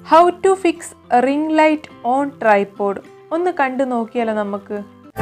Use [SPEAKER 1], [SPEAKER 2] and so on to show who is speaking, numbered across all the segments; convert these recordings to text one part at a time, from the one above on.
[SPEAKER 1] how to fix ring light on tripod ഒന്ന് കണ്ടു നോക്കിയാലോ നമുക്ക്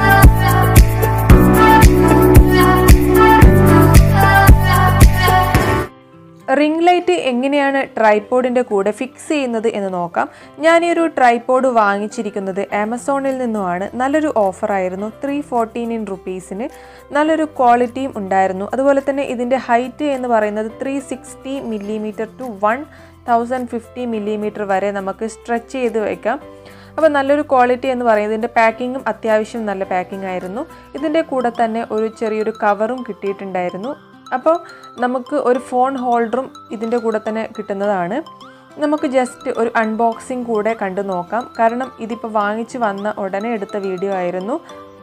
[SPEAKER 1] റിംഗ് ലൈറ്റ് എങ്ങനെയാണ് ട്രൈപോഡിൻ്റെ കൂടെ ഫിക്സ് ചെയ്യുന്നത് എന്ന് നോക്കാം ഞാൻ ഈ ഒരു ട്രൈപോഡ് വാങ്ങിച്ചിരിക്കുന്നത് ആമസോണിൽ നിന്നുമാണ് നല്ലൊരു ഓഫറായിരുന്നു ത്രീ ഫോർട്ടീൻ റുപ്പീസിന് നല്ലൊരു ക്വാളിറ്റിയും ഉണ്ടായിരുന്നു അതുപോലെ തന്നെ ഇതിൻ്റെ ഹൈറ്റ് എന്ന് പറയുന്നത് three sixty millimetre to one thousand fifty millimetre വരെ നമുക്ക് സ്ട്രെച്ച് ചെയ്ത് വയ്ക്കാം അപ്പോൾ നല്ലൊരു ക്വാളിറ്റി എന്ന് പറയുന്നത് ഇതിൻ്റെ പാക്കിങ്ങും അത്യാവശ്യം നല്ല പാക്കിംഗ് ആയിരുന്നു ഇതിൻ്റെ കൂടെ തന്നെ ഒരു ചെറിയൊരു കവറും കിട്ടിയിട്ടുണ്ടായിരുന്നു അപ്പോൾ നമുക്ക് ഒരു ഫോൺ ഹോൾഡറും ഇതിൻ്റെ കൂടെ തന്നെ കിട്ടുന്നതാണ് നമുക്ക് ജസ്റ്റ് ഒരു അൺബോക്സിങ് കൂടെ കണ്ടു നോക്കാം കാരണം ഇതിപ്പോൾ വാങ്ങിച്ച് വന്ന ഉടനെ എടുത്ത വീഡിയോ ആയിരുന്നു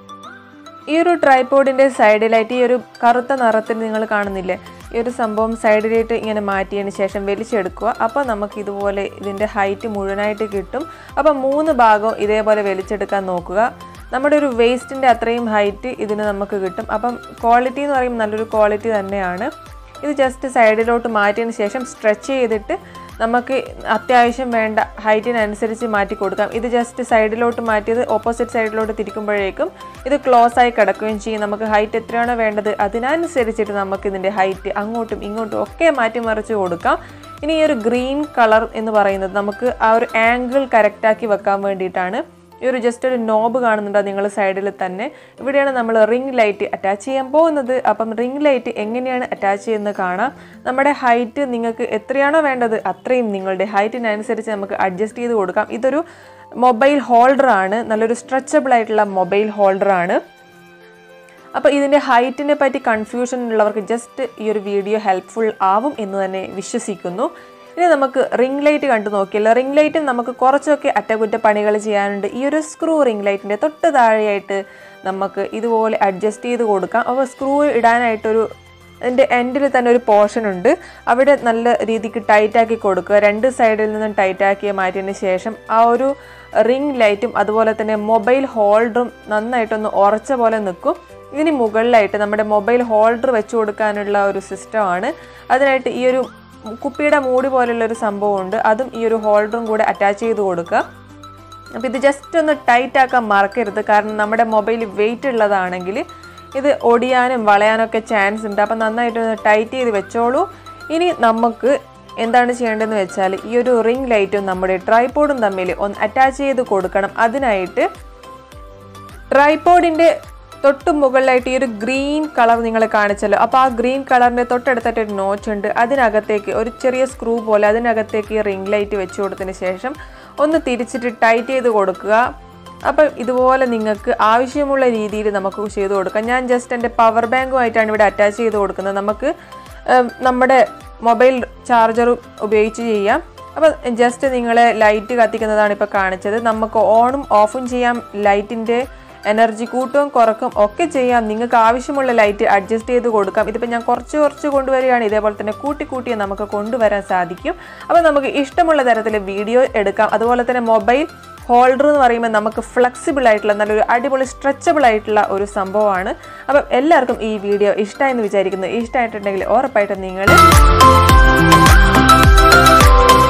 [SPEAKER 1] ഈ ഒരു ട്രൈപോഡിൻ്റെ സൈഡിലായിട്ട് ഈ ഒരു കറുത്ത നിറത്തിൽ നിങ്ങൾ കാണുന്നില്ലേ ഈ ഒരു സംഭവം സൈഡിലായിട്ട് ഇങ്ങനെ മാറ്റിയതിന് ശേഷം വലിച്ചെടുക്കുക അപ്പോൾ നമുക്ക് ഇതുപോലെ ഇതിൻ്റെ ഹൈറ്റ് മുഴുവനായിട്ട് കിട്ടും അപ്പോൾ മൂന്ന് ഭാഗവും ഇതേപോലെ വലിച്ചെടുക്കാൻ നോക്കുക നമ്മുടെ ഒരു വേസ്റ്റിൻ്റെ അത്രയും ഹൈറ്റ് ഇതിന് നമുക്ക് കിട്ടും അപ്പം ക്വാളിറ്റി എന്ന് പറയുമ്പോൾ നല്ലൊരു ക്വാളിറ്റി തന്നെയാണ് ഇത് ജസ്റ്റ് സൈഡിലോട്ട് മാറ്റിയതിന് ശേഷം സ്ട്രെച്ച് ചെയ്തിട്ട് നമുക്ക് അത്യാവശ്യം വേണ്ട ഹൈറ്റിനനുസരിച്ച് മാറ്റി കൊടുക്കാം ഇത് ജസ്റ്റ് സൈഡിലോട്ട് മാറ്റിയത് ഓപ്പോസിറ്റ് സൈഡിലോട്ട് തിരിക്കുമ്പോഴേക്കും ഇത് ക്ലോസ് ആയി കിടക്കുകയും ചെയ്യും നമുക്ക് ഹൈറ്റ് എത്രയാണോ വേണ്ടത് അതിനനുസരിച്ചിട്ട് നമുക്ക് ഇതിൻ്റെ ഹൈറ്റ് അങ്ങോട്ടും ഇങ്ങോട്ടും ഒക്കെ മാറ്റിമറിച്ച് കൊടുക്കാം ഇനി ഈ ഒരു ഗ്രീൻ കളർ എന്ന് പറയുന്നത് നമുക്ക് ആ ഒരു ആംഗിൾ കറക്റ്റാക്കി വെക്കാൻ വേണ്ടിയിട്ടാണ് ഈ ഒരു ജസ്റ്റ് ഒരു നോബ് കാണുന്നുണ്ടോ നിങ്ങൾ സൈഡിൽ തന്നെ ഇവിടെയാണ് നമ്മൾ റിംഗ് ലൈറ്റ് അറ്റാച്ച് ചെയ്യാൻ പോകുന്നത് അപ്പം റിംഗ് ലൈറ്റ് എങ്ങനെയാണ് അറ്റാച്ച് ചെയ്യുന്നത് കാണാം നമ്മുടെ ഹൈറ്റ് നിങ്ങൾക്ക് എത്രയാണോ വേണ്ടത് അത്രയും നിങ്ങളുടെ ഹൈറ്റിനനുസരിച്ച് നമുക്ക് അഡ്ജസ്റ്റ് ചെയ്ത് കൊടുക്കാം ഇതൊരു മൊബൈൽ ഹോൾഡറാണ് നല്ലൊരു സ്ട്രെച്ചബിൾ ആയിട്ടുള്ള മൊബൈൽ ഹോൾഡറാണ് അപ്പോൾ ഇതിൻ്റെ ഹൈറ്റിനെ പറ്റി കൺഫ്യൂഷൻ ഉള്ളവർക്ക് ജസ്റ്റ് ഈ ഒരു വീഡിയോ ഹെൽപ്ഫുൾ ആവും എന്ന് തന്നെ വിശ്വസിക്കുന്നു ഇനി നമുക്ക് റിംഗ് ലൈറ്റ് കണ്ടു നോക്കിയല്ലോ റിംഗ് ലൈറ്റും നമുക്ക് കുറച്ചൊക്കെ അറ്റകുറ്റപ്പണികൾ ചെയ്യാനുണ്ട് ഈ ഒരു സ്ക്രൂ റിംഗ് ലൈറ്റിൻ്റെ തൊട്ട് താഴെയായിട്ട് നമുക്ക് ഇതുപോലെ അഡ്ജസ്റ്റ് ചെയ്ത് കൊടുക്കാം അപ്പോൾ സ്ക്രൂ ഇടാനായിട്ടൊരു അതിൻ്റെ എൻഡിൽ തന്നെ ഒരു പോർഷൻ ഉണ്ട് അവിടെ നല്ല രീതിക്ക് ടൈറ്റാക്കി കൊടുക്കുക രണ്ട് സൈഡിൽ നിന്നും ടൈറ്റാക്കി മാറ്റിയതിന് ശേഷം ആ ഒരു റിംഗ് ലൈറ്റും അതുപോലെ തന്നെ മൊബൈൽ ഹോൾഡറും നന്നായിട്ടൊന്ന് ഉറച്ച പോലെ നിൽക്കും ഇതിന് മുകളിലായിട്ട് നമ്മുടെ മൊബൈൽ ഹോൾഡർ വെച്ച് കൊടുക്കാനുള്ള ഒരു സിസ്റ്റമാണ് അതിനായിട്ട് ഈ ഒരു കുപ്പിയുടെ മൂടി പോലുള്ള ഒരു സംഭവമുണ്ട് അതും ഈ ഒരു ഹോൾഡറും കൂടെ അറ്റാച്ച് ചെയ്ത് കൊടുക്കുക അപ്പോൾ ഇത് ജസ്റ്റ് ഒന്ന് ടൈറ്റ് ആക്കാൻ മറക്കരുത് കാരണം നമ്മുടെ മൊബൈൽ വെയിറ്റ് ഉള്ളതാണെങ്കിൽ ഇത് ഒടിയാനും വളയാനൊക്കെ ചാൻസ് ഉണ്ട് അപ്പം നന്നായിട്ട് ടൈറ്റ് ചെയ്ത് വെച്ചോളൂ ഇനി നമുക്ക് എന്താണ് ചെയ്യേണ്ടതെന്ന് വെച്ചാൽ ഈ ഒരു റിംഗ് ലൈറ്റും നമ്മുടെ ട്രൈപോഡും തമ്മിൽ ഒന്ന് അറ്റാച്ച് ചെയ്ത് കൊടുക്കണം അതിനായിട്ട് ട്രൈപോഡിൻ്റെ തൊട്ട് മുകളിലായിട്ട് ഈ ഒരു ഗ്രീൻ കളർ നിങ്ങൾ കാണിച്ചല്ലോ അപ്പോൾ ആ ഗ്രീൻ കളറിൻ്റെ തൊട്ടടുത്തായിട്ട് ഒരു നോച്ച് ഉണ്ട് അതിനകത്തേക്ക് ഒരു ചെറിയ സ്ക്രൂ പോലെ അതിനകത്തേക്ക് ഈ റിംഗ് ലൈറ്റ് വെച്ച് കൊടുത്തതിന് ശേഷം ഒന്ന് തിരിച്ചിട്ട് ടൈറ്റ് ചെയ്ത് കൊടുക്കുക അപ്പം ഇതുപോലെ നിങ്ങൾക്ക് ആവശ്യമുള്ള രീതിയിൽ നമുക്ക് ചെയ്ത് കൊടുക്കാം ഞാൻ ജസ്റ്റ് എൻ്റെ പവർ ബാങ്കുമായിട്ടാണ് ഇവിടെ അറ്റാച്ച് ചെയ്ത് കൊടുക്കുന്നത് നമുക്ക് നമ്മുടെ മൊബൈൽ ചാർജർ ഉപയോഗിച്ച് ചെയ്യാം അപ്പോൾ ജസ്റ്റ് നിങ്ങളെ ലൈറ്റ് കത്തിക്കുന്നതാണ് ഇപ്പോൾ കാണിച്ചത് നമുക്ക് ഓണും ഓഫും ചെയ്യാം ലൈറ്റിൻ്റെ എനർജി കൂട്ടും കുറക്കും ഒക്കെ ചെയ്യാം നിങ്ങൾക്ക് ആവശ്യമുള്ള ലൈറ്റ് അഡ്ജസ്റ്റ് ചെയ്ത് കൊടുക്കാം ഇതിപ്പോൾ ഞാൻ കുറച്ച് കുറച്ച് കൊണ്ടുവരികയാണ് ഇതേപോലെ തന്നെ കൂട്ടി കൂട്ടി നമുക്ക് കൊണ്ടുവരാൻ സാധിക്കും അപ്പോൾ നമുക്ക് ഇഷ്ടമുള്ള തരത്തിൽ വീഡിയോ എടുക്കാം അതുപോലെ തന്നെ മൊബൈൽ ഹോൾഡർ എന്ന് പറയുമ്പോൾ നമുക്ക് ഫ്ലെക്സിബിൾ ആയിട്ടുള്ള നല്ലൊരു അടിപൊളി സ്ട്രെച്ചബിൾ ആയിട്ടുള്ള ഒരു സംഭവമാണ് അപ്പം എല്ലാവർക്കും ഈ വീഡിയോ ഇഷ്ടമായെന്ന് വിചാരിക്കുന്നു ഇഷ്ടമായിട്ടുണ്ടെങ്കിൽ ഉറപ്പായിട്ടും നിങ്ങൾ